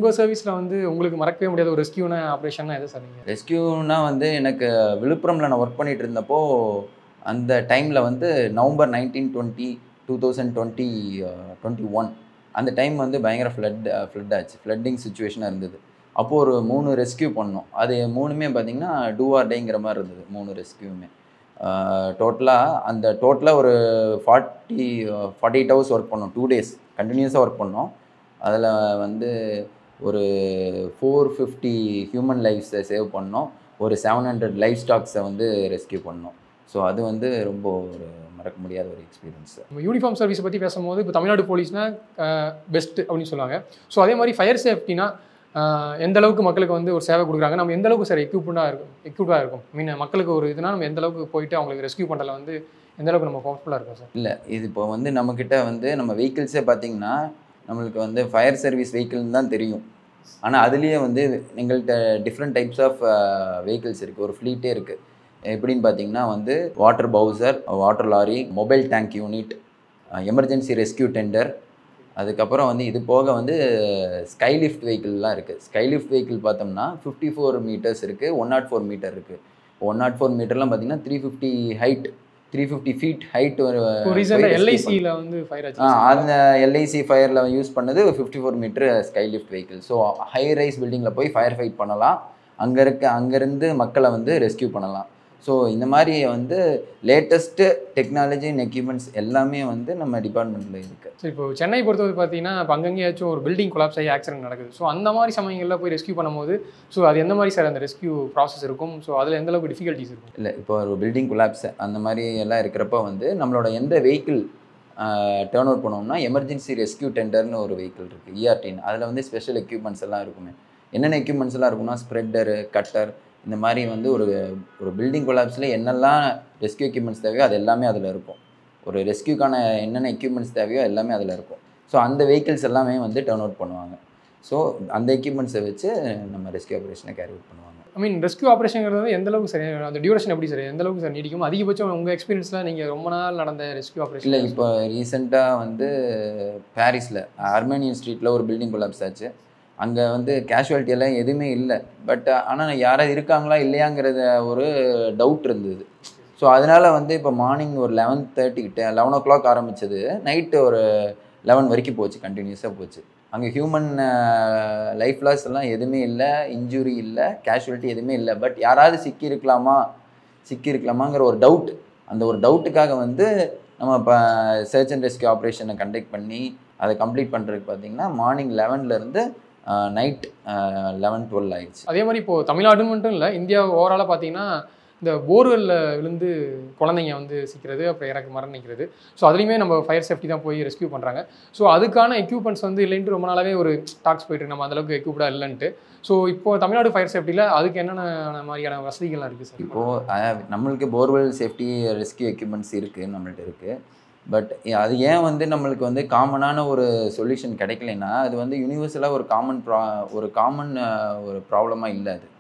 உங்கள் சர்வீஸில் வந்து உங்களுக்கு மறக்கவே முடியாத ஒரு ரெஸ்கியூன ஆப்ரேஷன்னா எது சார் நீங்கள் ரெஸ்கியூனா வந்து எனக்கு விழுப்புரமில் நான் ஒர்க் பண்ணிட்டு இருந்தப்போ அந்த டைமில் வந்து November nineteen twenty two thousand twenty twenty one அந்த டைம் வந்து பயங்கர ஃப்ளட் ஃப்ளட் ஆச்சு ஃப்ளட்டிங் சுச்சுவேஷனாக இருந்தது அப்போது ஒரு மூணு ரெஸ்கியூ பண்ணோம் அது மூணுமே பார்த்தீங்கன்னா டூ ஆர் டேங்கிற மாதிரி இருந்தது மூணு ரெஸ்கியூமே டோட்டலாக அந்த டோட்டலாக ஒரு forty forty eight hours work பண்ணோம் டூ டேஸ் கண்டினியூஸாக ஒர்க் பண்ணோம் அதில் வந்து ஒரு ஃபோர் ஃபிஃப்டி ஹியூமன் லைஃப்ஸை சேவ் பண்ணோம் ஒரு செவன் ஹண்ட்ரட் லைஃப் ஸ்டாக்ஸை வந்து ரெஸ்கியூ பண்ணோம் ஸோ அது வந்து ரொம்ப ஒரு மறக்க முடியாத ஒரு எக்ஸ்பீரியன்ஸ் நம்ம யூனிஃபார்ம் சர்வீஸ் பற்றி பேசும்போது இப்போ தமிழ்நாடு போலீஸ்னா பெஸ்ட் அப்படின்னு சொல்லுவாங்க ஸோ அதே மாதிரி ஃபயர் சேஃப்டினா எந்த அளவுக்கு மக்களுக்கு வந்து ஒரு சேவை கொடுக்குறாங்க நம்ம எந்த அளவுக்கு சார் எக்யூப்மெண்ட்டாக இருக்கும் எக்யூப்டாக இருக்கும் மீன் மக்களுக்கு ஒரு இதுனா நம்ம எந்த அளவுக்கு போயிட்டு அவங்களுக்கு ரெஸ்கியூ பண்ணுறதுல வந்து எந்த அளவுக்கு நம்ம கம்ஃபர்டபுளாக இருக்கும் சார் இல்லை இது இப்போ வந்து நம்மக்கிட்ட வந்து நம்ம வெஹிக்கிள்ஸே பார்த்தீங்கன்னா நம்மளுக்கு வந்து ஃபயர் சர்வீஸ் வெஹிக்கிள்னு தான் தெரியும் ஆனால் அதுலேயே வந்து எங்கள்கிட்ட டிஃப்ரெண்ட் டைப்ஸ் ஆஃப் வெஹிக்கிள்ஸ் இருக்குது ஒரு ஃப்ளீட்டே இருக்குது எப்படின்னு பார்த்தீங்கன்னா வந்து water bowser water lorry mobile tank unit emergency rescue tender அதுக்கப்புறம் வந்து இது போக வந்து ஸ்கைலிஃப்ட் வெஹிக்கிள்லாம் இருக்குது ஸ்கைலிஃப்ட் வெஹிக்கிள் பார்த்தோம்னா ஃபிஃப்டி ஃபோர் மீட்டர்ஸ் இருக்குது ஒன் நாட் ஃபோர் மீட்டர் இருக்குது ஒன் நாட் ஃபோர் மீட்டர்லாம் பார்த்தீங்கன்னா three fifty height three fifty feet height இப்போ ரீசெண்டாக எல்ஐசியில் வந்து ஃபயர் ஆ ஆச்சு அந்த எல்ஐசி ஃபயரில் யூஸ் பண்ணது fifty four metre sky lift vehicle so high rise பில்டிங்கில் போய் ஃபயர் ஃபைட் பண்ணலாம் அங்கே இருக்க அங்கேருந்து மக்களை வந்து ரெஸ்கியூ பண்ணலாம் ஸோ இந்த மாதிரி வந்து லேட்டஸ்ட்டு டெக்னாலஜி அண்ட் எக்யூப்மெண்ட்ஸ் எல்லாமே வந்து நம்ம டிபார்ட்மெண்ட்டில் இருக்குது ஸோ இப்போ சென்னை பொறுத்தவரை பார்த்தீங்கன்னா இப்போ அங்கங்கேயாச்சும் ஒரு பில்டிங் கொலாப்ஸ் ஆகி ஆக்சிடென்ட் நடக்குது ஸோ அந்த மாதிரி சமயங்களில் போய் ரெஸ்கியூ பண்ணும்போது ஸோ அது எந்த மாதிரி சார் அந்த ரெஸ்கியூ ப்ராசஸ் இருக்கும் ஸோ அதில் எந்த அளவுக்கு டிஃபிகல்ட்டிஸ் இருக்கும் இல்லை இப்போ ஒரு பில்டிங் கொலாப்ஸ் அந்த மாதிரி எல்லாம் இருக்கிறப்ப வந்து நம்மளோட எந்த வெஹிக்கிள் டேர்ன் அவுட் பண்ணோம்னா எமர்ஜென்சி ரெஸ்கியூ டெண்டர்னு ஒரு வெஹிக்கிள் இருக்குது இஆர்டின்னு அதில் வந்து ஸ்பெஷல் எக்யூப்மெண்ட்ஸ் எல்லாம் இருக்குமே என்னென்ன எக்யூப்மெண்ட்ஸ் எல்லாம் இருக்கும்னா ஸ்ப்ரெட்டரு கட்டர் இந்த மாதிரி வந்து ஒரு ஒரு பில்டிங் கொலாப்ஸில் என்னெல்லாம் ரெஸ்கியூ எக்யூப்மெண்ட்ஸ் தேவையோ அது எல்லாமே அதில் இருக்கும் ஒரு ரெஸ்கியூக்கான என்னென்ன எக்யூப்மெண்ட்ஸ் தேவையோ எல்லாமே அதில் இருக்கும் ஸோ அந்த வெஹிக்கிள்ஸ் எல்லாமே வந்து டேர்ன் அவுட் பண்ணுவாங்க ஸோ அந்த எக்யூப்மெண்ட்ஸை வச்சு நம்ம ரெஸ்கியூ ஆப்ரேஷனை கேரி அவுட் பண்ணுவாங்க ஐ மீன் ரெஸ்கியூ ஆப்ரேஷன்ங்கிறது வந்து எந்த அளவுக்கு சரி அந்த டியூரேஷன் எப்படி சார் எந்த அளவுக்கு சார் நீடிக்கும் அதிகபட்சம் உங்கள் எக்ஸ்பீரியன்ஸில் நீங்கள் ரொம்ப நாள் நடந்த ரெஸ்கியூ இல்லை ஆப்ரேஷன் இப்போ ரீசெண்டாக வந்து பாரிஸில் அர்மேனியன் ஸ்ட்ரீட்டில் ஒரு பில்டிங் கொலாப்ஸ் ஆச்சு அங்கே வந்து casualty எல்லாம் எதுவுமே இல்லை பட் ஆனால் யாராவது இருக்காங்களா இல்லையாங்கிறத ஒரு டவுட் இருந்தது ஸோ அதனால வந்து இப்போ மார்னிங் ஒரு லெவன் தேர்ட்டிக்கிட்ட லெவன் ஓ கிளாக் ஆரம்பிச்சது நைட்டு ஒரு லெவன் வரைக்கும் போச்சு கண்டினியூஸாக போச்சு அங்கே ஹியூமன் லைஃப் லாஸ் எல்லாம் எதுவுமே இல்லை இன்ஜுரி இல்லை கேஷுவலிட்டி எதுவுமே இல்லை பட் யாராவது சிக்கி இருக்கலாமா சிக்கி இருக்கலாமாங்கிற ஒரு டவுட் அந்த ஒரு டவுட்டுக்காக வந்து நம்ம இப்போ சர்ச் அண்ட் ரெஸ்கியூ ஆப்ரேஷனை கண்டக்ட் பண்ணி அதை கம்ப்ளீட் பண்ணுறதுக்கு பார்த்தீங்கன்னா மார்னிங் லெவன்லேருந்து நைட் லெவன் டுவெல் ஆயிடுச்சு அதே மாதிரி இப்போ தமிழ்நாடு மட்டும் இல்லை இந்தியா ஓவராலாக பார்த்தீங்கன்னா இந்த போர்வெல்ல விழுந்து குழந்தைங்க வந்து சிக்கிறது அப்புறம் இறக்கு மரணிக்கிறது ஸோ அதுலேயுமே நம்ம ஃபயர் சேஃப்டி தான் போய் ரெஸ்கியூ பண்ணுறாங்க ஸோ அதுக்கான எக்யூப்மெண்ட்ஸ் வந்து இல்லைன்ட்டு ரொம்ப நாளாவே ஒரு டாக்ஸ் போயிட்டு இருக்கு, நம்ம அந்தளவுக்கு எக்யூப்டாக இல்லைன்ட்டு ஸோ இப்போ தமிழ்நாடு ஃபயர் சேஃப்டியில் அதுக்கு என்னென்ன மாதிரியான வசதிகள்லாம் இருக்குது சார் இப்போது நம்மளுக்கு போர்வெல் சேஃப்டி ரெஸ்கியூ எக்யூப்மெண்ட்ஸ் இருக்குது நம்மள்ட்ட இருக்குது பட் அது ஏன் வந்து நம்மளுக்கு வந்து காமனான ஒரு சொல்யூஷன் கிடைக்கலைன்னா அது வந்து யூனிவர்சலாக ஒரு காமன் ப்ரா ஒரு காமன் ஒரு ப்ராப்ளமாக இல்லை அது